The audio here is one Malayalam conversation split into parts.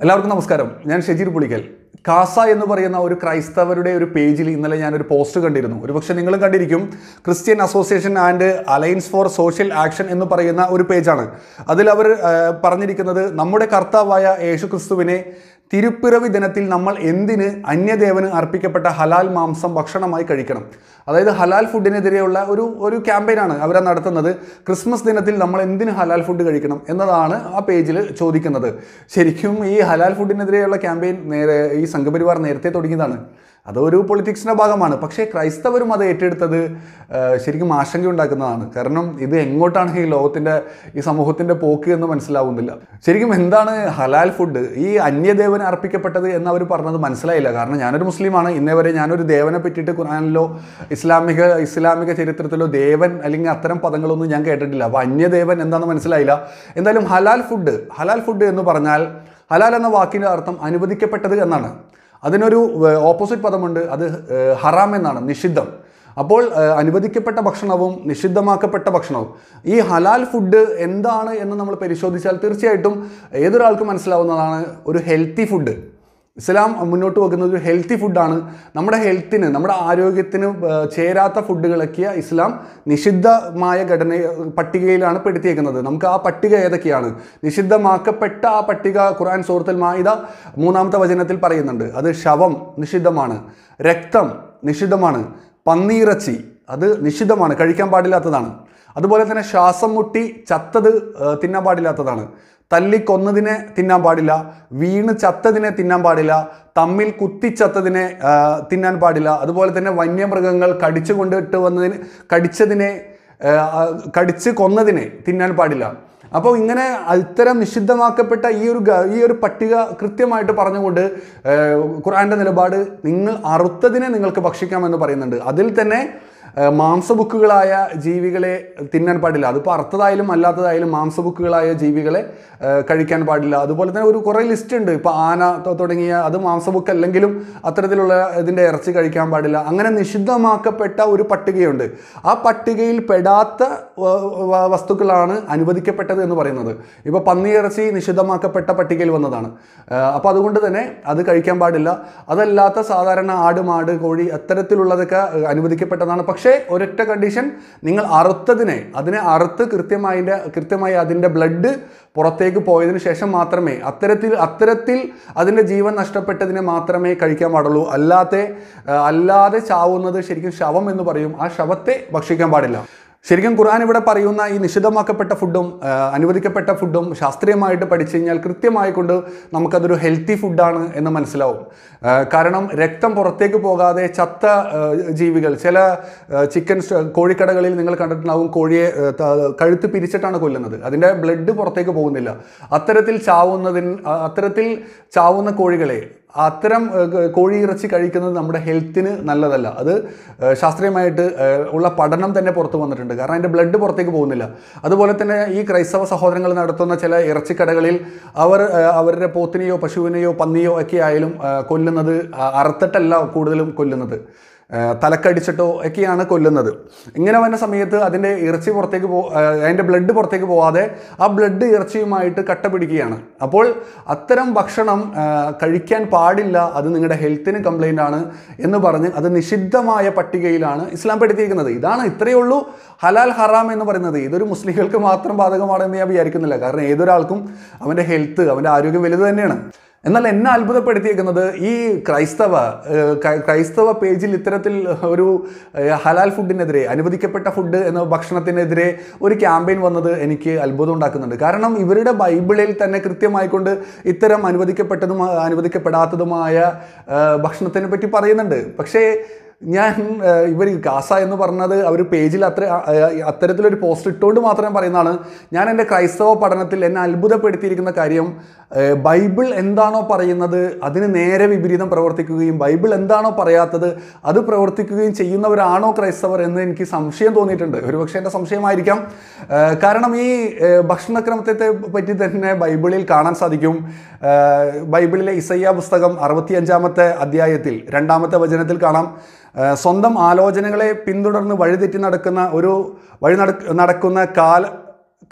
എല്ലാവർക്കും നമസ്കാരം ഞാൻ ഷെജീർ പുളിക്കൽ കാസ എന്ന് പറയുന്ന ഒരു ക്രൈസ്തവരുടെ ഒരു പേജിൽ ഇന്നലെ ഞാനൊരു പോസ്റ്റ് കണ്ടിരുന്നു ഒരുപക്ഷെ നിങ്ങളും കണ്ടിരിക്കും Christian association and alliance for social action എന്ന് പറയുന്ന ഒരു പേജാണ് അതിൽ അവർ ആ, പറഞ്ഞിരിക്കുന്നത് നമ്മുടെ കർത്താവായ യേശു ക്രിസ്തുവിനെ തിരുപ്പിറവി ദിനത്തിൽ നമ്മൾ എന്തിന് അന്യദേവന് അർപ്പിക്കപ്പെട്ട ഹലാൽ മാംസം ഭക്ഷണമായി കഴിക്കണം അതായത് ഹലാൽ ഫുഡിനെതിരെയുള്ള ഒരു ഒരു ക്യാമ്പയിനാണ് അവരെ നടത്തുന്നത് ക്രിസ്മസ് ദിനത്തിൽ നമ്മൾ എന്തിന് ഹലാൽ ഫുഡ് കഴിക്കണം എന്നതാണ് ആ പേജിൽ ചോദിക്കുന്നത് ശരിക്കും ഈ ഹലാൽ ഫുഡിനെതിരെയുള്ള ക്യാമ്പയിൻ നേരെ ഈ സംഘപരിവാർ നേരത്തെ തുടങ്ങിയതാണ് അതൊരു പൊളിറ്റിക്സിൻ്റെ ഭാഗമാണ് പക്ഷേ ക്രൈസ്തവരും അത് ഏറ്റെടുത്തത് ആ, ശരിക്കും ആശങ്ക ഉണ്ടാക്കുന്നതാണ് കാരണം ഇത് എങ്ങോട്ടാണ് ഈ ലോകത്തിൻ്റെ ഈ സമൂഹത്തിൻ്റെ പോക്ക് എന്ന് മനസ്സിലാവുന്നില്ല ശരിക്കും എന്താണ് ഹലാൽ ഫുഡ് ഈ അന്യദേവന് അർപ്പിക്കപ്പെട്ടത് എന്ന് അവർ പറഞ്ഞത് മനസ്സിലായില്ല കാരണം ഞാനൊരു മുസ്ലിമാണ് ഇന്നേ വരെ ഞാനൊരു ദേവനെ പറ്റിയിട്ട് ഖുറാനിലോ ഇസ്ലാമിക ഇസ്ലാമിക ചരിത്രത്തിലോ ദേവൻ അല്ലെങ്കിൽ അത്തരം പദങ്ങളൊന്നും ഞാൻ കേട്ടിട്ടില്ല അപ്പോൾ അന്യദേവൻ എന്താണെന്ന് മനസ്സിലായില്ല എന്തായാലും ഹലാൽ ഫുഡ് ഹലാൽ ഫുഡ് എന്ന് പറഞ്ഞാൽ ഹലാൽ എന്ന വാക്കിൻ്റെ അർത്ഥം അനുവദിക്കപ്പെട്ടത് എന്നാണ് അതിനൊരു ഓപ്പോസിറ്റ് പദമുണ്ട് അത് ഏഹ്, ഹറാം എന്നാണ് നിഷിദ്ധം അപ്പോൾ ഏഹ്, അനുവദിക്കപ്പെട്ട ഭക്ഷണവും നിഷിദ്ധമാക്കപ്പെട്ട ഭക്ഷണവും ഈ ഹലാൽ ഫുഡ് എന്താണ് എന്ന് നമ്മൾ പരിശോധിച്ചാൽ തീർച്ചയായിട്ടും ഏതൊരാൾക്കും മനസ്സിലാവുന്നതാണ് ഒരു ഹെൽത്തി ഫുഡ് ഇസ്ലാം മുന്നോട്ട് വെക്കുന്നത് ഒരു ഹെൽത്തി ഫുഡാണ് നമ്മുടെ ഹെൽത്തിന് നമ്മുടെ ആരോഗ്യത്തിന് ഏഹ്, ചേരാത്ത ഫുഡുകളൊക്കെ ഇസ്ലാം നിഷിദ്ധമായ ഘടന പട്ടികയിലാണ് പെടുത്തിയേക്കുന്നത് നമുക്ക് ആ പട്ടിക ഏതൊക്കെയാണ് നിഷിദ്ധമാക്കപ്പെട്ട ആ പട്ടിക ഖുർആൻ സൂറത്തുൽ മായിദ മൂന്നാമത്തെ വചനത്തിൽ പറയുന്നുണ്ട് അത് ശവം നിഷിദ്ധമാണ് രക്തം നിഷിദ്ധമാണ് പന്നീറച്ചി അത് നിഷിദ്ധമാണ് കഴിക്കാൻ പാടില്ലാത്തതാണ് അതുപോലെ തന്നെ ശ്വാസം മുട്ടി ചത്തത് ഏഹ്, തിന്നാൻ പാടില്ലാത്തതാണ് തല്ലിക്കൊന്നതിനെ തിന്നാൻ പാടില്ല വീണ് ചത്തതിനെ തിന്നാൻ പാടില്ല തമ്മിൽ കുത്തിച്ചത്തതിനെ ആ, തിന്നാൻ പാടില്ല അതുപോലെ തന്നെ വന്യമൃഗങ്ങൾ കടിച്ചു കൊണ്ടിട്ട് വന്നതിന് കടിച്ചതിനെ ആ, ആ, കടിച്ച് കൊന്നതിനെ തിന്നാൻ പാടില്ല അപ്പോൾ ഇങ്ങനെ ഇത്തരം നിഷിദ്ധമാക്കപ്പെട്ട ഈ ഒരു ഗ- ഈ ഒരു പട്ടിക കൃത്യമായിട്ട് പറഞ്ഞുകൊണ്ട് ആ, ഖുർആന്റെ നിലപാട് നിങ്ങൾ അറുത്തതിനെ നിങ്ങൾക്ക് ഭക്ഷിക്കാമെന്ന് പറയുന്നുണ്ട് അതിൽ തന്നെ ആ, മാംസബുക്കുകളായ ജീവികളെ തിന്നാൻ പാടില്ല അതിപ്പോൾ അർത്ഥതായാലും അല്ലാത്തതായാലും മാംസബുക്കുകളായ ജീവികളെ ആ, കഴിക്കാൻ പാടില്ല അതുപോലെ തന്നെ ഒരു കുറേ ലിസ്റ്റ് ഉണ്ട് ഇപ്പോൾ ആന തൊ- തുടങ്ങിയ അത് മാംസബുക്ക് അല്ലെങ്കിലും അത്തരത്തിലുള്ള ഇതിൻ്റെ ഇറച്ചി കഴിക്കാൻ പാടില്ല അങ്ങനെ നിഷിദ്ധമാക്കപ്പെട്ട ഒരു പട്ടികയുണ്ട് ആ പട്ടികയിൽ പെടാത്ത വ- വ- വസ്തുക്കളാണ് അനുവദിക്കപ്പെട്ടത് എന്ന് പറയുന്നത് ഇപ്പോൾ പന്നിയിറച്ചി നിഷിദ്ധമാക്കപ്പെട്ട പട്ടികയിൽ വന്നതാണ് അപ്പോൾ അതുകൊണ്ട് തന്നെ അത് കഴിക്കാൻ പാടില്ല അതല്ലാത്ത സാധാരണ ആട് മാട് കോഴി അത്തരത്തിലുള്ളതൊക്കെ ഏഹ്, അനുവദിക്കപ്പെട്ടതാണ് പക്ഷേ ഒരൊറ്റ കണ്ടീഷൻ നിങ്ങൾ അറുത്തതിനെ അതിനെ അറുത്ത് കൃത്യമായി കൃത്യമായി അതിൻ്റെ ബ്ലഡ് പുറത്തേക്ക് പോയതിനു ശേഷം മാത്രമേ അത്തരത്തിൽ അത്തരത്തിൽ അതിൻ്റെ ജീവൻ നഷ്ടപ്പെട്ടതിനെ മാത്രമേ കഴിക്കാൻ പാടുള്ളൂ അല്ലാതെ ഏഹ്, അല്ലാതെ ചാവുന്നത് ശരിക്കും ശവം എന്ന് പറയും ആ ശവത്തെ ഭക്ഷിക്കാൻ പാടില്ല ശരിക്കും ഖുർആൻ ഇവിടെ പറയുന്ന ഈ നിഷിദ്ധമാക്കപ്പെട്ട ഫുഡും ആ, അനുവദിക്കപ്പെട്ട ഫുഡും ശാസ്ത്രീയമായിട്ട് പഠിച്ചു കഴിഞ്ഞാൽ കൃത്യമായി കൊണ്ട് നമുക്കതൊരു ഹെൽത്തി ഫുഡാണ് എന്ന് മനസ്സിലാവും ആ, കാരണം രക്തം പുറത്തേക്ക് പോകാതെ ചത്ത ആ, ജീവികൾ ചില ആ, ചിക്കൻ സ്റ്റ- കോഴിക്കടകളിൽ നിങ്ങൾ കണ്ടിട്ടുണ്ടാവും കോഴിയെ ആ, ത- കഴുത്ത് പിരിച്ചിട്ടാണ് കൊല്ലുന്നത് അതിൻ്റെ ബ്ലഡ് പുറത്തേക്ക് പോകുന്നില്ല അത്തരത്തിൽ ചാവുന്നതിന് ആ, അത്തരത്തിൽ ചാവുന്ന കോഴികളെ അത്തരം ഏഹ്, ക- കോഴി ഇറച്ചി കഴിക്കുന്നത് നമ്മുടെ ഹെൽത്തിന് നല്ലതല്ല അത് ഏഹ്, ശാസ്ത്രീയമായിട്ട് ഏഹ്, ഉള്ള പഠനം തന്നെ പുറത്തു വന്നിട്ടുണ്ട് കാരണം അതിൻ്റെ ബ്ലഡ് പുറത്തേക്ക് പോകുന്നില്ല അതുപോലെ തന്നെ ഈ ക്രൈസ്തവ സഹോദരങ്ങൾ നടത്തുന്ന ചില ഇറച്ചിക്കടകളിൽ അവർ ഏഹ്, അവരുടെ പോത്തിനെയോ പശുവിനെയോ പന്നിയോ ഒക്കെ ആയാലും ഏഹ്, കൊല്ലുന്നത് അ- അറുത്തിട്ടല്ല കൂടുതലും കൊല്ലുന്നത് ഏഹ്, തലക്കടിച്ചിട്ടോ ഒക്കെയാണ് കൊല്ലുന്നത് ഇങ്ങനെ വരുന്ന സമയത്ത് അതിൻ്റെ ഇറച്ചി പുറത്തേക്ക് പോ ഏഹ്, അതിൻ്റെ ബ്ലഡ് പുറത്തേക്ക് പോവാതെ ആ ബ്ലഡ് ഇറച്ചിയുമായിട്ട് കട്ട പിടിക്കുകയാണ് അപ്പോൾ അത്തരം ഭക്ഷണം ഏഹ്, കഴിക്കാൻ പാടില്ല അത് നിങ്ങളുടെ ഹെൽത്തിന് കംപ്ലൈൻ്റ് ആണ് എന്ന് പറഞ്ഞ് അത് നിഷിദ്ധമായ പട്ടികയിലാണ് ഇസ്ലാം പെടുത്തിയിരിക്കുന്നത് ഇതാണ് ഇത്രയേ ഉള്ളൂ ഹലാൽ ഹറാം എന്ന് പറയുന്നത് ഇതൊരു മുസ്ലിങ്ങൾക്ക് മാത്രം ബാധകമാണെന്ന് ഞാൻ വിചാരിക്കുന്നില്ല കാരണം ഏതൊരാൾക്കും അവൻ്റെ ഹെൽത്ത് അവൻ്റെ ആരോഗ്യം വലുത് തന്നെയാണ് എന്നാൽ എന്നെ അത്ഭുതപ്പെടുത്തിയേക്കുന്നത് ഈ ക്രൈസ്തവ ഏഹ്, ക്രൈ- ക്രൈസ്തവ പേജിൽ ഇത്തരത്തിൽ ഒരു ഏഹ്, ഹലാൽ ഫുഡിനെതിരെ അനുവദിക്കപ്പെട്ട ഫുഡ് എന്ന ഭക്ഷണത്തിനെതിരെ ഒരു ക്യാമ്പയിൻ വന്നത് എനിക്ക് അത്ഭുതം ഉണ്ടാക്കുന്നുണ്ട് കാരണം ഇവരുടെ ബൈബിളിൽ തന്നെ കൃത്യമായിക്കൊണ്ട് ഇത്തരം അനുവദിക്കപ്പെട്ടതും അനുവദിക്കപ്പെടാത്തതുമായ ഏഹ്, ഭക്ഷണത്തിനെ പറ്റി പറയുന്നുണ്ട് പക്ഷേ ഞാൻ ഏഹ്, ഇവർ ഗാസ എന്ന് പറഞ്ഞത് അവർ പേജിൽ അത്ര ഏഹ്, അത്തരത്തിലൊരു പോസ്റ്റ് ഇട്ടുകൊണ്ട് മാത്രം പറയുന്നതാണ് ഞാൻ എൻ്റെ ക്രൈസ്തവ പഠനത്തിൽ എന്നെ അത്ഭുതപ്പെടുത്തിയിരിക്കുന്ന കാര്യം ഏഹ്, ബൈബിൾ എന്താണോ പറയുന്നത് അതിന് നേരെ വിപരീതം പ്രവർത്തിക്കുകയും ബൈബിൾ എന്താണോ പറയാത്തത് അത് പ്രവർത്തിക്കുകയും ചെയ്യുന്നവരാണോ ക്രൈസ്തവർ എന്ന് എനിക്ക് സംശയം തോന്നിയിട്ടുണ്ട് ഒരുപക്ഷെ എൻ്റെ സംശയമായിരിക്കാം ഏഹ്, കാരണം ഈ ഏഹ്, ഭക്ഷണക്രമത്തെ പറ്റി തന്നെ ബൈബിളിൽ കാണാൻ സാധിക്കും ഏഹ്, ബൈബിളിലെ ഇസയ്യ പുസ്തകം അറുപത്തിയഞ്ചാമത്തെ അധ്യായത്തിൽ രണ്ടാമത്തെ വചനത്തിൽ കാണാം ഏഹ്, സ്വന്തം ആലോചനകളെ പിന്തുടർന്ന് വഴിതെറ്റി നടക്കുന്ന ഒരു വഴി നട നടക്കുന്ന കാല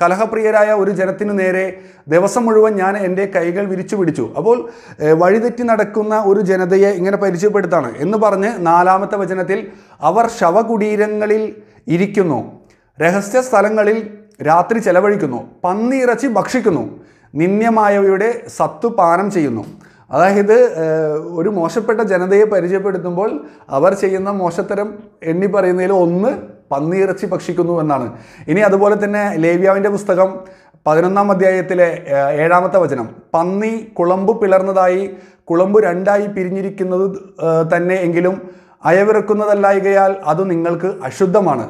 കലഹപ്രിയരായ ഒരു ജനത്തിനു നേരെ ദിവസം മുഴുവൻ ഞാൻ എൻ്റെ കൈകൾ വിരിച്ചു പിടിച്ചു അപ്പോൾ ഏഹ്, വഴിതെറ്റി നടക്കുന്ന ഒരു ജനതയെ ഇങ്ങനെ പരിചയപ്പെടുത്താണ് എന്ന് പറഞ്ഞ് നാലാമത്തെ വചനത്തിൽ അവർ ശവകുടീരങ്ങളിൽ ഇരിക്കുന്നു രഹസ്യ സ്ഥലങ്ങളിൽ രാത്രി ചെലവഴിക്കുന്നു പന്നിയിറച്ചി ഭക്ഷിക്കുന്നു നിന്ദ്യമായവയുടെ സത്തു പാനം ചെയ്യുന്നു അതായത് ഏഹ്, ഒരു മോശപ്പെട്ട ജനതയെ പരിചയപ്പെടുത്തുമ്പോൾ അവർ ചെയ്യുന്ന മോശത്തരം എണ്ണി പറയുന്നതിൽ ഒന്ന് പന്നിയിറച്ചി ഭക്ഷിക്കുന്നു എന്നാണ് ഇനി അതുപോലെ തന്നെ ലേവ്യാവിൻ്റെ പുസ്തകം പതിനൊന്നാം അധ്യായത്തിലെ ഏഹ്, ഏഴാമത്തെ വചനം പന്നി കുളമ്പ് പിളർന്നതായി കുളമ്പ് രണ്ടായി പിരിഞ്ഞിരിക്കുന്നത് ഏഹ്, തന്നെ എങ്കിലും അയവിറക്കുന്നതല്ലായികയാൽ അത് നിങ്ങൾക്ക് അശുദ്ധമാണ്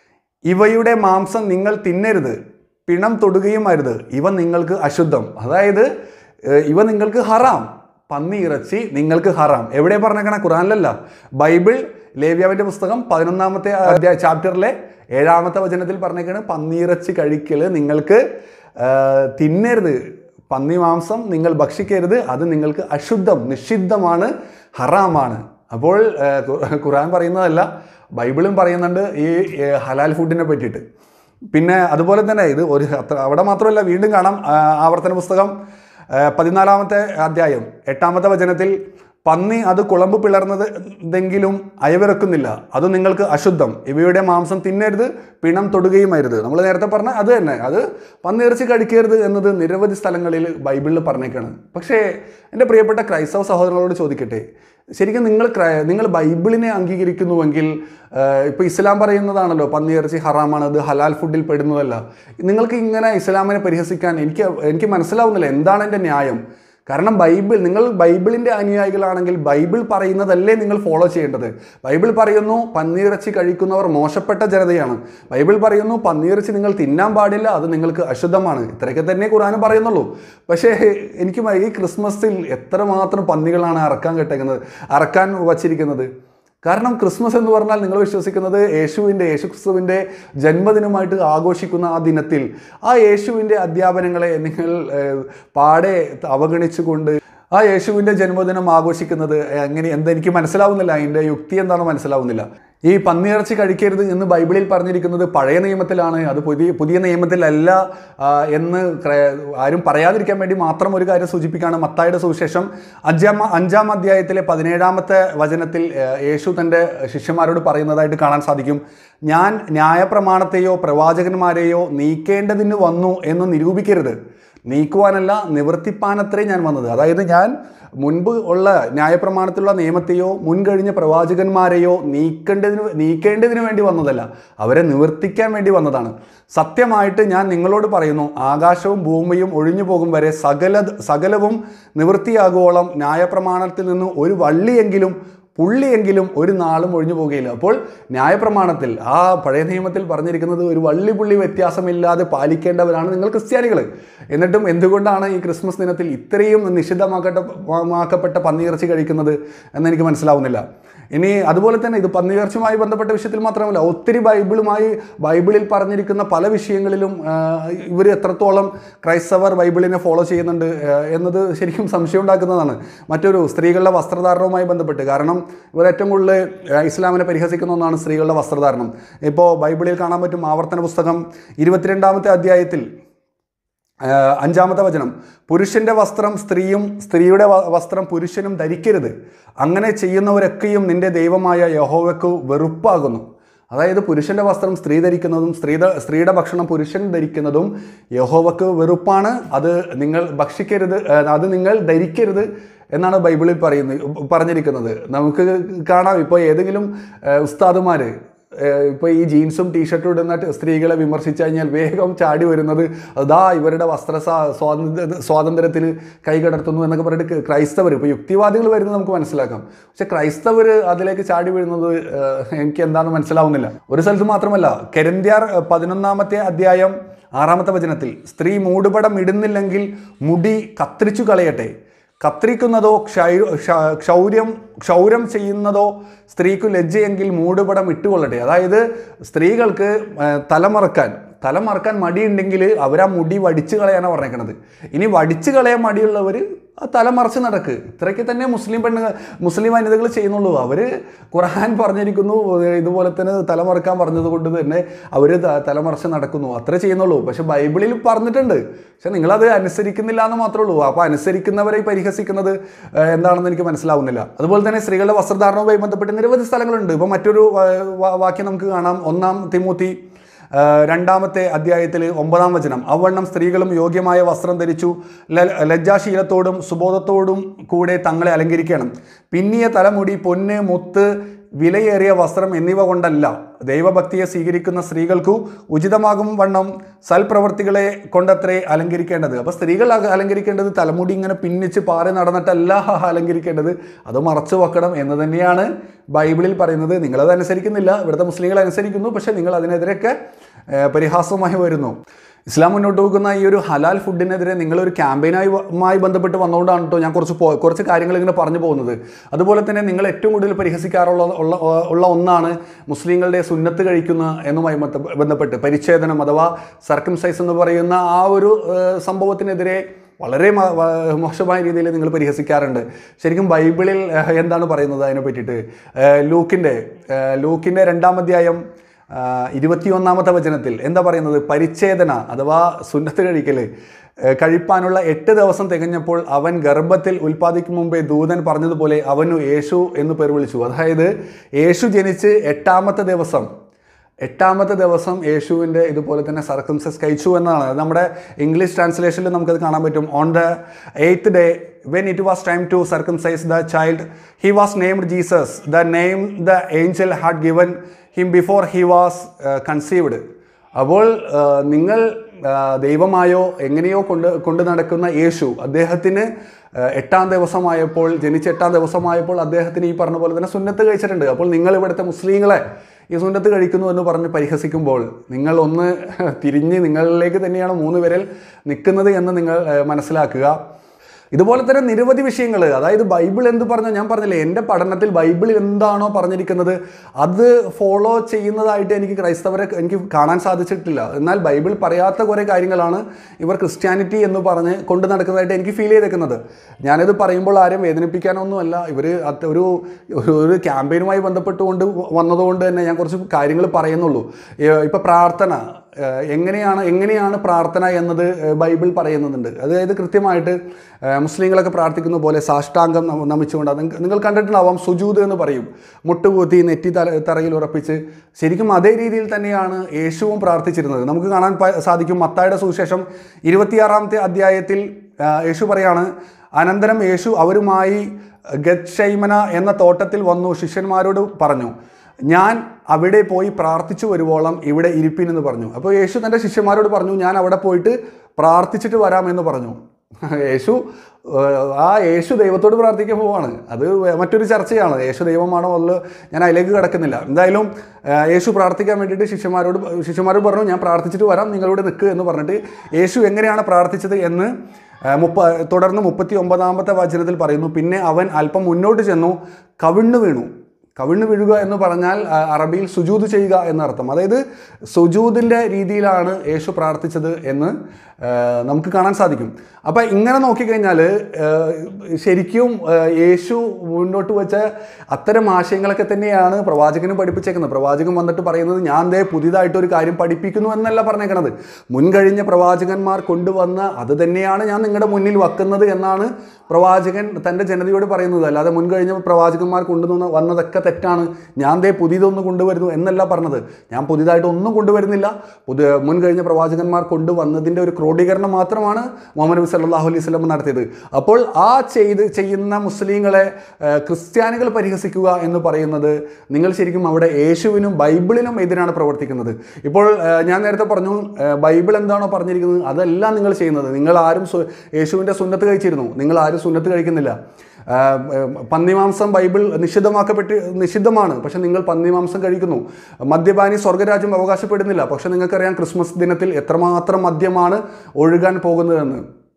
ഇവയുടെ മാംസം നിങ്ങൾ തിന്നരുത് പിണം തൊടുകയും അരുത് ഇവ നിങ്ങൾക്ക് അശുദ്ധം അതായത് ഏഹ്, ഇവ നിങ്ങൾക്ക് ഹറാം പന്നി ഇറച്ചി നിങ്ങൾക്ക് ഹറാം എവിടെ പറഞ്ഞേക്കണ ഖുറാനിലല്ല ബൈബിൾ ലേവ്യാവിൻ്റെ പുസ്തകം പതിനൊന്നാമത്തെ അധ്യായ ചാപ്റ്ററിലെ ഏഴാമത്തെ വചനത്തിൽ പറഞ്ഞേക്കാണ് പന്നിയിറച്ചി കഴിക്കൽ നിങ്ങൾക്ക് ഏഹ്, തിന്നരുത് പന്നി മാംസം നിങ്ങൾ ഭക്ഷിക്കരുത് അത് നിങ്ങൾക്ക് അശുദ്ധം നിഷിദ്ധമാണ് ഹറാമാണ് അപ്പോൾ ഏഹ്, ഖു- ഖുറാൻ പറയുന്നതല്ല ബൈബിളും പറയുന്നുണ്ട് ഈ ഏഹ്, ഹലാൽ ഫുഡിനെ പറ്റിയിട്ട് പിന്നെ അതുപോലെ തന്നെ ഇത് ഒരു അത്ര അവിടെ മാത്രമല്ല വീണ്ടും കാണാം ആ, ആവർത്തന പുസ്തകം ആ, പതിനാലാമത്തെ അധ്യായം എട്ടാമത്തെ വചനത്തിൽ പന്നി അത് കുളമ്പ് പിളർന്നത് എന്തെങ്കിലും അയവിറക്കുന്നില്ല അത് നിങ്ങൾക്ക് അശുദ്ധം ഇവയുടെ മാംസം തിന്നരുത് പിണം തൊടുകയും അരുത് നമ്മൾ നേരത്തെ പറഞ്ഞ അത് തന്നെ അത് പന്നിയിറച്ചി കഴിക്കരുത് എന്നത് നിരവധി സ്ഥലങ്ങളിൽ ബൈബിളിൽ പറഞ്ഞേക്കാണ് പക്ഷേ എൻ്റെ പ്രിയപ്പെട്ട ക്രൈസ്തവ സഹോദരങ്ങളോട് ചോദിക്കട്ടെ ശരിക്കും നിങ്ങൾ ക്രൈ- നിങ്ങൾ ബൈബിളിനെ അംഗീകരിക്കുന്നുവെങ്കിൽ ഇപ്പോൾ ഇസ്ലാം പറയുന്നതാണല്ലോ പന്നിയിറച്ചി ഹറാമാണ് അത് ഹലാൽ ഫുഡിൽ പെടുന്നതല്ല നിങ്ങൾക്ക് ഇങ്ങനെ ഇസ്ലാമിനെ പരിഹസിക്കാൻ എനിക്ക് എനിക്ക് മനസ്സിലാവുന്നില്ല എന്താണ് എൻ്റെ ന്യായം കാരണം ബൈബിൾ നിങ്ങൾ ബൈബിളിൻ്റെ അനുയായികളാണെങ്കിൽ ബൈബിൾ പറയുന്നതല്ലേ നിങ്ങൾ ഫോളോ ചെയ്യേണ്ടത് ബൈബിൾ പറയുന്നു പന്നിയിറച്ചി കഴിക്കുന്നവർ മോശപ്പെട്ട ജനതയാണ് ബൈബിൾ പറയുന്നു പന്നിയിറച്ചി നിങ്ങൾ തിന്നാൻ പാടില്ല അത് നിങ്ങൾക്ക് അശുദ്ധമാണ് ഇത്രയൊക്കെ തന്നെ ഖുറാനും പറയുന്നുള്ളൂ പക്ഷേ എനിക്ക് ഈ ക്രിസ്മസിൽ എത്രമാത്രം പന്നികളാണ് അറക്കാൻ കെട്ടേക്കുന്നത് അറക്കാൻ വച്ചിരിക്കുന്നത് കാരണം ക്രിസ്മസ് എന്ന് പറഞ്ഞാൽ നിങ്ങൾ വിശ്വസിക്കുന്നത് യേശുവിൻ്റെ യേശുക്രിസ്തുവിൻ്റെ ജന്മദിനമായിട്ട് ആഘോഷിക്കുന്ന ആ ദിനത്തിൽ ആ യേശുവിൻ്റെ അധ്യാപനങ്ങളെ നിങ്ങൾ ഏഹ്, പാടെ അവഗണിച്ചുകൊണ്ട് ആ യേശുവിൻ്റെ ജന്മദിനം ആഘോഷിക്കുന്നത് എങ്ങനെ എന്തെനിക്ക് മനസ്സിലാവുന്നില്ല അതിൻ്റെ യുക്തി എന്താണെന്ന് മനസ്സിലാവുന്നില്ല ഈ പന്നിയിറച്ചി കഴിക്കരുത് എന്ന് ബൈബിളിൽ പറഞ്ഞിരിക്കുന്നത് പഴയ നിയമത്തിലാണ് അത് പുതിയ പുതിയ നിയമത്തിലല്ല ആ, എന്ന് ക്ര- ആരും പറയാതിരിക്കാൻ വേണ്ടി മാത്രം ഒരു കാര്യം സൂചിപ്പിക്കുകയാണ് മത്തായുടെ സുവിശേഷം അഞ്ചാം അഞ്ചാം അധ്യായത്തിലെ പതിനേഴാമത്തെ വചനത്തിൽ ആ, യേശു തൻ്റെ ശിഷ്യന്മാരോട് പറയുന്നതായിട്ട് കാണാൻ സാധിക്കും ഞാൻ ന്യായപ്രമാണത്തെയോ പ്രവാചകന്മാരെയോ നീക്കേണ്ടതിന് വന്നു എന്ന് നിരൂപിക്കരുത് നീക്കുവാനല്ല നിവർത്തിപ്പാനത്രേ ഞാൻ വന്നത് അതായത് ഞാൻ മുൻപ് ഉള്ള ന്യായപ്രമാണത്തിലുള്ള നിയമത്തെയോ മുൻകഴിഞ്ഞ പ്രവാചകന്മാരെയോ നീക്കേണ്ടതിന് നീക്കേണ്ടതിന് വേണ്ടി വന്നതല്ല അവരെ നിവർത്തിക്കാൻ വേണ്ടി വന്നതാണ് സത്യമായിട്ട് ഞാൻ നിങ്ങളോട് പറയുന്നു ആകാശവും ഭൂമിയും ഒഴിഞ്ഞു പോകും വരെ സകല സകലവും നിവൃത്തിയാകുവോളം ന്യായപ്രമാണത്തിൽ നിന്ന് ഒരു വള്ളിയെങ്കിലും പുള്ളിയെങ്കിലും ഒരു നാളും ഒഴിഞ്ഞു പോകുകയില്ല അപ്പോൾ ന്യായപ്രമാണത്തിൽ ആ പഴയ നിയമത്തിൽ പറഞ്ഞിരിക്കുന്നത് ഒരു വള്ളി പുള്ളി വ്യത്യാസമില്ലാതെ പാലിക്കേണ്ടവരാണ് നിങ്ങൾ ക്രിസ്ത്യാനികൾ എന്നിട്ടും എന്തുകൊണ്ടാണ് ഈ ക്രിസ്മസ് ദിനത്തിൽ ഇത്രയും നിഷിദ്ധമാക്കട്ട മാക്കപ്പെട്ട പന്നിയിറച്ചി കഴിക്കുന്നത് എന്നെനിക്ക് മനസ്സിലാവുന്നില്ല ഇനി അതുപോലെ തന്നെ ഇത് പന്നിയിറച്ചിയുമായി ബന്ധപ്പെട്ട വിഷയത്തിൽ മാത്രമല്ല ഒത്തിരി ബൈബിളുമായി ബൈബിളിൽ പറഞ്ഞിരിക്കുന്ന പല വിഷയങ്ങളിലും ഇവർ എത്രത്തോളം ക്രൈസ്തവർ ബൈബിളിനെ ഫോളോ ചെയ്യുന്നുണ്ട് ആ, എന്നത് ശരിക്കും സംശയം ഉണ്ടാക്കുന്നതാണ് മറ്റൊരു സ്ത്രീകളുടെ വസ്ത്രധാരണവുമായി ബന്ധപ്പെട്ട് കാരണം ഇവർ ഏറ്റവും കൂടുതൽ ആ, ഇസ്ലാമിനെ പരിഹസിക്കുന്ന ഒന്നാണ് സ്ത്രീകളുടെ വസ്ത്രധാരണം ഇപ്പോൾ ബൈബിളിൽ കാണാൻ പറ്റും ആവർത്തന പുസ്തകം ഇരുപത്തിരണ്ടാമത്തെ അധ്യായത്തിൽ ആ, അഞ്ചാമത്തെ വചനം പുരുഷന്റെ വസ്ത്രം സ്ത്രീയും സ്ത്രീയുടെ വ- വസ്ത്രം പുരുഷനും ധരിക്കരുത് അങ്ങനെ ചെയ്യുന്നവരൊക്കെയും നിന്റെ ദൈവമായ യഹോവയ്ക്ക് വെറുപ്പാകുന്നു അതായത് പുരുഷന്റെ വസ്ത്രം സ്ത്രീ ധരിക്കുന്നതും സ്ത്രീയുടെ സ്ത്രീയുടെ ഭക്ഷണം പുരുഷൻ ധരിക്കുന്നതും യഹോവയ്ക്ക് വെറുപ്പാണ് അത് നിങ്ങൾ ഭക്ഷിക്കരുത് ആ, അത് നിങ്ങൾ ധരിക്കരുത് എന്നാണ് ബൈബിളിൽ പറയുന്നത് പറഞ്ഞിരിക്കുന്നത് നമുക്ക് കാണാം ഇപ്പോൾ ഏതെങ്കിലും ഉസ്താദുമാർ ഇപ്പോൾ ഈ ജീൻസും ടീഷർട്ടും ഇടുന്ന ട് സ്ത്രീകളെ വിമർശിച്ചു കഴിഞ്ഞാൽ വേഗം ചാടി വരുന്നത് അതാ ഇവരുടെ വസ്ത്ര സ്വാ- സ്വാതന്ത്ര്യ സ്വാതന്ത്ര്യത്തിന് കൈകടത്തുന്നു എന്നൊക്കെ പറഞ്ഞിട്ട് ക്രൈസ്തവർ ഇപ്പോൾ യുക്തിവാദികൾ വരുന്നത് നമുക്ക് മനസ്സിലാക്കാം പക്ഷെ ക്രൈസ്തവർ അതിലേക്ക് ചാടി വീഴുന്നത് ഏഹ്, എനിക്ക് എന്താണെന്ന് മനസ്സിലാവുന്നില്ല ഒരു സ്ഥലത്ത് മാത്രമല്ല കെരന്ത്യാർ ഏഹ്, പതിനൊന്നാമത്തെ അധ്യായം ആറാമത്തെ വചനത്തിൽ സ്ത്രീ മൂടുപടം ഇടുന്നില്ലെങ്കിൽ മുടി കത്തിരിച്ചു കളയട്ടെ കത്രിക്കുന്നതോ ക്ഷൈ- ക്ഷ- ക്ഷൗര്യം ക്ഷൗരം ചെയ്യുന്നതോ സ്ത്രീക്ക് ലജ്ജയെങ്കിൽ മൂടുപടം ഇട്ടുകൊള്ളട്ടെ അതായത് സ്ത്രീകൾക്ക് ആ, തലമറക്കാൻ തല മറക്കാൻ മടിയുണ്ടെങ്കിൽ അവർ ആ മുടി വടിച്ച് കളയാനാണ് പറഞ്ഞേക്കണത് ഇനി വടിച്ച് കളയാൻ മടിയുള്ളവർ ആ തല മറച്ച് നടക്ക് ഇത്രയ്ക്ക് തന്നെ മുസ്ലിം പെണ്ണ് മുസ്ലിം വനിതകൾ ചെയ്യുന്നുള്ളൂ അവർ ഖുർആൻ പറഞ്ഞിരിക്കുന്നു ഇതുപോലെ തന്നെ തലമറക്കാൻ പറഞ്ഞത് കൊണ്ട് തന്നെ അവർ തലമറച്ച് നടക്കുന്നു അത്രേ ചെയ്യുന്നുള്ളൂ പക്ഷെ ബൈബിളിൽ പറഞ്ഞിട്ടുണ്ട് പക്ഷെ നിങ്ങളത് അനുസരിക്കുന്നില്ല എന്ന് മാത്രമേ ഉള്ളൂ അപ്പോൾ അനുസരിക്കുന്നവരെ പരിഹസിക്കുന്നത് ഏഹ്, എന്താണെന്ന് എനിക്ക് മനസ്സിലാവുന്നില്ല അതുപോലെ തന്നെ സ്ത്രീകളുടെ വസ്ത്രധാരണവുമായി ബന്ധപ്പെട്ട് നിരവധി സ്ഥലങ്ങളുണ്ട് ഇപ്പോൾ മറ്റൊരു വാ- വാ- വാക്യം നമുക്ക് കാണാം ഒന്നാം തിമൂത്തി ആ, രണ്ടാമത്തെ അധ്യായത്തിൽ ഒമ്പതാം വചനം അവണ്ണം സ്ത്രീകളും യോഗ്യമായ വസ്ത്രം ധരിച്ചു ല- ലജ്ജാശീലത്തോടും സുബോധത്തോടും കൂടെ തങ്ങളെ അലങ്കരിക്കണം പിന്നിയ തലമുടി പൊന്ന് മുത്ത് വിലയേറിയ വസ്ത്രം എന്നിവ കൊണ്ടല്ല ദൈവഭക്തിയെ സ്വീകരിക്കുന്ന സ്ത്രീകൾക്കു ഉചിതമാകും വണ്ണം സൽപ്രവർത്തികളെ കൊണ്ടത്രേ അലങ്കരിക്കേണ്ടത് അപ്പോൾ സ്ത്രീകൾ അക- അലങ്കരിക്കേണ്ടത് തലമുടി ഇങ്ങനെ പിന്നിച്ച് പാറി നടന്നിട്ടല്ല അലങ്കരിക്കേണ്ടത് അത് മറച്ചു വെക്കണം എന്ന് തന്നെയാണ് ബൈബിളിൽ പറയുന്നത് നിങ്ങളത് അനുസരിക്കുന്നില്ല ഇവിടുത്തെ മുസ്ലിങ്ങൾ അനുസരിക്കുന്നു പക്ഷേ നിങ്ങൾ അതിനെതിരെയൊക്കെ ഏഹ്, പരിഹാസമായി വരുന്നു ഇസ്ലാം മുന്നോട്ട് പോകുന്ന ഈ ഒരു ഹലാൽ ഫുഡിനെതിരെ നിങ്ങളൊരു ക്യാമ്പയിനായി മായി ബന്ധപ്പെട്ട് വന്നുകൊണ്ടാണ് കേട്ടോ ഞാൻ കുറച്ച് പോ- കുറച്ച് കാര്യങ്ങൾ ഇങ്ങനെ പറഞ്ഞു പോകുന്നത് അതുപോലെ തന്നെ നിങ്ങൾ ഏറ്റവും കൂടുതൽ പരിഹസിക്കാറുള്ള ഉള്ള ഉള്ള ഒന്നാണ് മുസ്ലിങ്ങളുടെ സുന്നത്ത് കഴിക്കുന്ന എന്നുമായി ബന്ധ- ബന്ധപ്പെട്ട് പരിച്ഛേദനം അഥവാ സർക്കംസൈസ് എന്ന് പറയുന്ന ആ ഒരു ഏഹ്, സംഭവത്തിനെതിരെ വളരെ മ- വ- മോശമായ രീതിയിൽ നിങ്ങൾ പരിഹസിക്കാറുണ്ട് ശരിക്കും ബൈബിളിൽ ഏഹ്, എന്താണ് പറയുന്നത് അതിനെ പറ്റിയിട്ട് ഏഹ്, ലൂക്കിൻ്റെ ഏഹ്, ലൂക്കിൻ്റെ രണ്ടാം അധ്യായം ആഹ്, ഇരുപത്തിയൊന്നാമത്തെ വചനത്തിൽ എന്താ പറയുന്നത് പരിച്ഛേദന അഥവാ സുന്നത്ത് കഴിക്കൽ ഏഹ്, കഴിപ്പാനുള്ള എട്ട് ദിവസം തികഞ്ഞപ്പോൾ അവൻ ഗർഭത്തിൽ ഉൽപ്പാദിക്കും മുമ്പേ ദൂതൻ പറഞ്ഞതുപോലെ അവനു യേശു എന്ന് പേർ വിളിച്ചു അതായത് യേശു ജനിച്ച് എട്ടാമത്തെ ദിവസം എട്ടാമത്തെ ദിവസം യേശുവിൻ്റെ ഇതുപോലെ തന്നെ സർക്കംസസ് കഴിച്ചു എന്നാണ് അത് നമ്മുടെ ഇംഗ്ലീഷ് ട്രാൻസ്ലേഷനിൽ നമുക്കത് കാണാൻ പറ്റും on the eighth day when it was time to circumcise the child he was named Jesus the name the angel had given him before he was conceived അപ്പോൾ ആ, നിങ്ങൾ ആ, ദൈവമായോ എങ്ങനെയോ കൊണ്ട് കൊണ്ട് നടക്കുന്ന യേശു അദ്ദേഹത്തിന് ആ, എട്ടാം ദിവസമായപ്പോൾ ജനിച്ച എട്ടാം ദിവസമായപ്പോൾ അദ്ദേഹത്തിന് ഈ പറഞ്ഞ പോലെ തന്നെ സുന്നത്ത് കഴിച്ചിട്ടുണ്ട് അപ്പോൾ നിങ്ങൾ ഇവിടുത്തെ മുസ്ലിങ്ങളെ ഈ സുന്നത്ത് കഴിക്കുന്നു എന്ന് പറഞ്ഞ് പരിഹസിക്കുമ്പോൾ നിങ്ങൾ ഒന്ന് തിരിഞ്ഞ് നിങ്ങളിലേക്ക് തന്നെയാണ് മൂന്ന് വിരൽ നിൽക്കുന്നത് എന്ന് നിങ്ങൾ ആ, മനസ്സിലാക്കുക ഇതുപോലെ തന്നെ നിരവധി വിഷയങ്ങൾ അതായത് ബൈബിൾ എന്ത് പറഞ്ഞാൽ ഞാൻ പറഞ്ഞില്ലേ എൻ്റെ പഠനത്തിൽ ബൈബിളിൽ എന്താണോ പറഞ്ഞിരിക്കുന്നത് അത് ഫോളോ ചെയ്യുന്നതായിട്ട് എനിക്ക് ക്രൈസ്തവരെ എനിക്ക് കാണാൻ സാധിച്ചിട്ടില്ല എന്നാൽ ബൈബിൾ പറയാത്ത കുറേ കാര്യങ്ങളാണ് ഇവർ ക്രിസ്ത്യാനിറ്റി എന്ന് പറഞ്ഞ് കൊണ്ട് നടക്കുന്നതായിട്ട് എനിക്ക് ഫീൽ ചെയ്തേക്കുന്നത് ഞാനിത് പറയുമ്പോൾ ആരും വേദനിപ്പിക്കാനൊന്നുമല്ല ഇവർ ഒരു ഒരു- ഒരു ക്യാമ്പയിനുമായി ബന്ധപ്പെട്ടുകൊണ്ട് വന്നതുകൊണ്ട് തന്നെ ഞാൻ കുറച്ച് കാര്യങ്ങൾ പറയുന്നുള്ളൂ ഇപ്പോൾ പ്രാർത്ഥന ഏഹ് എങ്ങനെയാണ് എങ്ങനെയാണ് പ്രാർത്ഥന എന്നത് ഏഹ് ബൈബിൾ പറയുന്നുണ്ട് അതായത് കൃത്യമായിട്ട് ഏഹ് മുസ്ലിങ്ങളൊക്കെ പ്രാർത്ഥിക്കുന്ന പോലെ സാഷ്ടാംഗം നമ- നമിച്ചുകൊണ്ട് അത് നിങ്ങൾ കണ്ടിട്ടുണ്ടാവാം സുജൂത് എന്ന് പറയും മുട്ടുകൂത്തി നെറ്റി തല തറയിൽ ഉറപ്പിച്ച് ശരിക്കും അതേ രീതിയിൽ തന്നെയാണ് യേശുവും പ്രാർത്ഥിച്ചിരുന്നത് നമുക്ക് കാണാൻ പ- സാധിക്കും മത്തായുടെ സുവിശേഷം ഇരുപത്തിയാറാമത്തെ അധ്യായത്തിൽ ഏഹ് യേശു പറയാണ് അനന്തരം യേശു അവരുമായി ഗത്ഷൈമന എന്ന തോട്ടത്തിൽ വന്നു ശിഷ്യന്മാരോട് പറഞ്ഞു ഞാൻ അവിടെ പോയി പ്രാർത്ഥിച്ചു വരുവോളം ഇവിടെ ഇരിപ്പിൻ എന്ന് പറഞ്ഞു അപ്പോൾ യേശു തൻ്റെ ശിഷ്യന്മാരോട് പറഞ്ഞു ഞാൻ അവിടെ പോയിട്ട് പ്രാർത്ഥിച്ചിട്ട് വരാമെന്ന് പറഞ്ഞു യേശു ഏഹ്, ആ യേശു ദൈവത്തോട് പ്രാർത്ഥിക്കാൻ പോവാണ് അത് മറ്റൊരു ചർച്ചയാണ് യേശു ദൈവമാണോ അല്ലോ ഞാൻ അതിലേക്ക് കിടക്കുന്നില്ല എന്തായാലും ഏഹ്, യേശു പ്രാർത്ഥിക്കാൻ വേണ്ടിയിട്ട് ശിഷ്യന്മാരോട് ശിഷ്യന്മാരോട് പറഞ്ഞു ഞാൻ പ്രാർത്ഥിച്ചിട്ട് വരാം നിങ്ങളിവിടെ നിൽക്കുക എന്ന് പറഞ്ഞിട്ട് യേശു എങ്ങനെയാണ് പ്രാർത്ഥിച്ചത് എന്ന് ഏഹ്, മുപ്പ തുടർന്ന് മുപ്പത്തി ഒമ്പതാമത്തെ വചനത്തിൽ പറയുന്നു പിന്നെ അവൻ അല്പം മുന്നോട്ട് ചെന്നു കവിണ്ണു വീണു കവിണ്ണ് വീഴുക എന്ന് പറഞ്ഞാൽ ആ, അറബിയിൽ സുജൂത് ചെയ്യുക എന്നർത്ഥം അതായത് സുജൂതിൻ്റെ രീതിയിലാണ് യേശു പ്രാർത്ഥിച്ചത് എന്ന് ആ, നമുക്ക് കാണാൻ സാധിക്കും അപ്പം ഇങ്ങനെ നോക്കിക്കഴിഞ്ഞാൽ ആ, ശരിക്കും ആ, യേശു മുന്നോട്ട് വെച്ച അത്തരം ആശയങ്ങളൊക്കെ തന്നെയാണ് പ്രവാചകനും പഠിപ്പിച്ചേക്കുന്നത് പ്രവാചകൻ വന്നിട്ട് പറയുന്നത് ഞാൻ ദേ പുതിയതായിട്ടൊരു കാര്യം പഠിപ്പിക്കുന്നു എന്നല്ല പറഞ്ഞേക്കണത് മുൻകഴിഞ്ഞ പ്രവാചകന്മാർ കൊണ്ടുവന്ന അത് തന്നെയാണ് ഞാൻ നിങ്ങളുടെ മുന്നിൽ വെക്കുന്നത് എന്നാണ് പ്രവാചകൻ തൻ്റെ ജനതയോട് പറയുന്നത് അല്ലാതെ മുൻകഴിഞ്ഞ പ്രവാചകന്മാർ കൊണ്ടുവന്ന വന്നതൊക്കെ തെറ്റാണ് ഞാൻ ദേ പുതിയതൊന്നും കൊണ്ടുവരുന്നു എന്നല്ല പറഞ്ഞത് ഞാൻ പുതിയതായിട്ട് ഒന്നും കൊണ്ടുവരുന്നില്ല പുതിയ മുൻകഴിഞ്ഞ പ്രവാചകന്മാർ കൊണ്ടുവന്നതിൻ്റെ ഒരു ക്രോഡീകരണം മാത്രമാണ് മുഹമ്മദ് നബി സല്ലല്ലാഹു അലൈഹി വസല്ലം നടത്തിയത് അപ്പോൾ ആ ചെയ്ത് ചെയ്യുന്ന മുസ്ലിങ്ങളെ ഏഹ്, ക്രിസ്ത്യാനികൾ പരിഹസിക്കുക എന്ന് പറയുന്നത് നിങ്ങൾ ശരിക്കും അവിടെ യേശുവിനും ബൈബിളിനും എതിരാണ് പ്രവർത്തിക്കുന്നത് ഇപ്പോൾ ഏഹ്, ഞാൻ നേരത്തെ പറഞ്ഞു ഏഹ്, ബൈബിൾ എന്താണോ പറഞ്ഞിരിക്കുന്നത് അതല്ല നിങ്ങൾ ചെയ്യുന്നത് നിങ്ങൾ ആരും സു- യേശുവിൻ്റെ സുന്നത്ത് കഴിച്ചിരുന്നു നിങ്ങൾ ആരും സുന്നത്ത് കഴിക്കുന്നില്ല ആഹ്, ഏഹ്, പന്നിമാംസം ബൈബിൾ നിഷിദ്ധമാക്കപ്പെട്ട് നിഷിദ്ധമാണ് പക്ഷെ നിങ്ങൾ പന്നിമാംസം കഴിക്കുന്നു മദ്യപാനി സ്വർഗരാജ്യം അവകാശപ്പെടുന്നില്ല പക്ഷെ നിങ്ങൾക്കറിയാം ക്രിസ്മസ് ദിനത്തിൽ എത്രമാത്രം മദ്യമാണ് ഒഴുകാൻ പോകുന്നതെന്ന്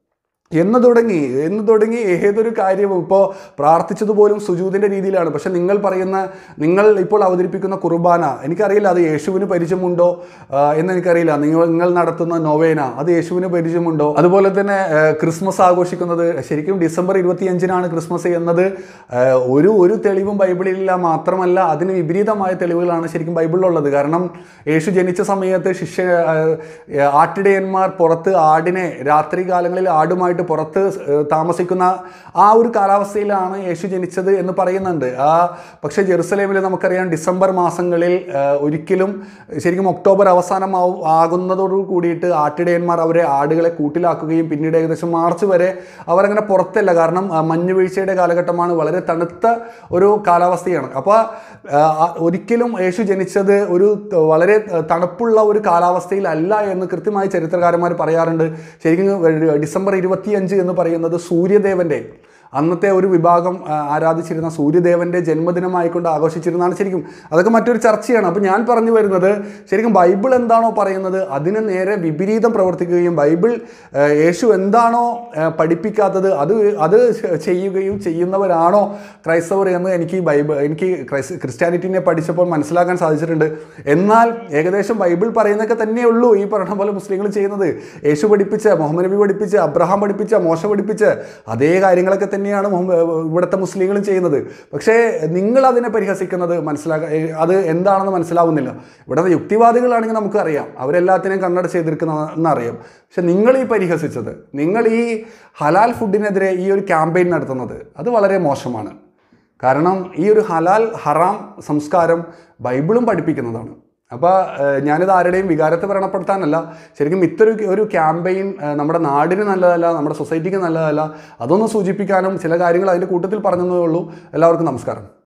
എന്ന് തുടങ്ങി എന്ന് തുടങ്ങി ഏതൊരു കാര്യവും ഇപ്പോൾ പ്രാർത്ഥിച്ചതുപോലും സുജൂതിൻ്റെ രീതിയിലാണ് പക്ഷെ നിങ്ങൾ പറയുന്ന നിങ്ങൾ ഇപ്പോൾ അവതരിപ്പിക്കുന്ന കുർബാന എനിക്കറിയില്ല അത് യേശുവിന് പരിചയമുണ്ടോ ആ, എന്ന് എനിക്കറിയില്ല നിങ്ങൾ നിങ്ങൾ നടത്തുന്ന നൊവേന അത് യേശുവിന് പരിചയമുണ്ടോ അതുപോലെ തന്നെ ആ, ക്രിസ്മസ് ആഘോഷിക്കുന്നത് ശരിക്കും ഡിസംബർ ഇരുപത്തിയഞ്ചിനാണ് ക്രിസ്മസ് എന്നത് ആ, ഒരു ഒരു തെളിവും ബൈബിളിലില്ല മാത്രമല്ല അതിന് വിപരീതമായ തെളിവുകളാണ് ശരിക്കും ബൈബിളിലുള്ളത് കാരണം യേശു ജനിച്ച സമയത്ത് ശിഷ്യ ആ, ആട്ടിടയന്മാർ പുറത്ത് ആടിനെ രാത്രി കാലങ്ങളിൽ ആടുമായിട്ട് പുറത്ത് സ്- താമസിക്കുന്ന ആ ഒരു കാലാവസ്ഥയിലാണ് യേശു ജനിച്ചത് എന്ന് പറയുന്നുണ്ട് ആ പക്ഷേ ജെറുസലേമിൽ നമുക്കറിയാം ഡിസംബർ മാസങ്ങളിൽ ആ, ഒരിക്കലും ശരിക്കും ഒക്ടോബർ അവസാനമാവും ആകുന്നതോടു കൂടിയിട്ട് ആട്ടിടയന്മാർ അവരെ ആടുകളെ കൂട്ടിലാക്കുകയും പിന്നീട് ഏകദേശം മാർച്ച് വരെ അവരങ്ങനെ പുറത്തല്ല കാരണം ആ, മഞ്ഞുവീഴ്ചയുടെ കാലഘട്ടമാണ് വളരെ തണുത്ത ഒരു കാലാവസ്ഥയാണ് അപ്പോൾ ഒരിക്കലും യേശു ജനിച്ചത് ഒരു ത- വളരെ തണുപ്പുള്ള ഒരു കാലാവസ്ഥയിലല്ല എന്ന് കൃത്യമായി ചരിത്രകാരന്മാർ പറയാറുണ്ട് ശരിക്കും ഡിസംബർ ഇരുപത്തിയഞ്ച് എന്ന് പറയുന്നത് സൂര്യദേവൻ്റെ അന്നത്തെ ഒരു വിഭാഗം ആ, ആരാധിച്ചിരുന്ന സൂര്യദേവൻ്റെ ജന്മദിനമായിക്കൊണ്ട് ആഘോഷിച്ചിരുന്നതാണ് ശരിക്കും അതൊക്കെ മറ്റൊരു ചർച്ചയാണ് അപ്പോൾ ഞാൻ പറഞ്ഞു വരുന്നത് ശരിക്കും ബൈബിൾ എന്താണോ പറയുന്നത് അതിന് നേരെ വിപരീതം പ്രവർത്തിക്കുകയും ബൈബിൾ ആ, യേശു എന്താണോ ആ, പഠിപ്പിക്കാത്തത് അത് അത് ചെയ്യുകയും ചെയ്യുന്നവരാണോ ക്രൈസ്തവർ എന്ന് എനിക്ക് ബൈബിൾ എനിക്ക് ക്രൈസ് ക്രിസ്ത്യാനിറ്റിനെ പഠിച്ചപ്പോൾ മനസ്സിലാക്കാൻ സാധിച്ചിട്ടുണ്ട് എന്നാൽ ഏകദേശം ബൈബിൾ പറയുന്നതൊക്കെ തന്നെയുള്ളൂ ഈ പറഞ്ഞ പോലെ മുസ്ലിങ്ങൾ ചെയ്യുന്നത് യേശു പഠിപ്പിച്ച മുഹമ്മദ് നബി പഠിപ്പിച്ച അബ്രഹാം പഠിപ്പിച്ച മോശ പഠിപ്പിച്ച അതേ കാര്യങ്ങളൊക്കെ തന്നെയാണ് മുഹമ്മ- ഇവിടുത്തെ മുസ്ലിങ്ങളും ചെയ്യുന്നത് പക്ഷേ നിങ്ങൾ അതിനെ പരിഹസിക്കുന്നത് മനസ്സിലാക്ക ഏ, അത് എന്താണെന്ന് മനസ്സിലാവുന്നില്ല ഇവിടുത്തെ യുക്തിവാദികളാണെങ്കിൽ നമുക്കറിയാം അവരെല്ലാത്തിനെയും കണ്ണടച്ച് എതിർക്കുന്നറിയാം പക്ഷെ നിങ്ങൾ ഈ പരിഹസിച്ചത് നിങ്ങൾ ഈ ഹലാൽ ഫുഡിനെതിരെ ഈ ഒരു ക്യാമ്പയിൻ നടത്തുന്നത് അത് വളരെ മോശമാണ് കാരണം ഈ ഒരു ഹലാൽ ഹറാം സംസ്കാരം ബൈബിളും പഠിപ്പിക്കുന്നതാണ് അപ്പോൾ ഞാനിത് ആരുടെയും വികാരത്തെ വ്രണപ്പെടുത്താനല്ല ശരിക്കും ഇത്തരം ഒരു ക്യാമ്പയിൻ നമ്മുടെ നാടിന് നല്ലതല്ല നമ്മുടെ സൊസൈറ്റിക്ക് നല്ലതല്ല അതൊന്ന് സൂചിപ്പിക്കാനും ചില കാര്യങ്ങൾ അതിൻ്റെ കൂട്ടത്തിൽ പറഞ്ഞതേ ഉള്ളൂ എല്ലാവർക്കും നമസ്കാരം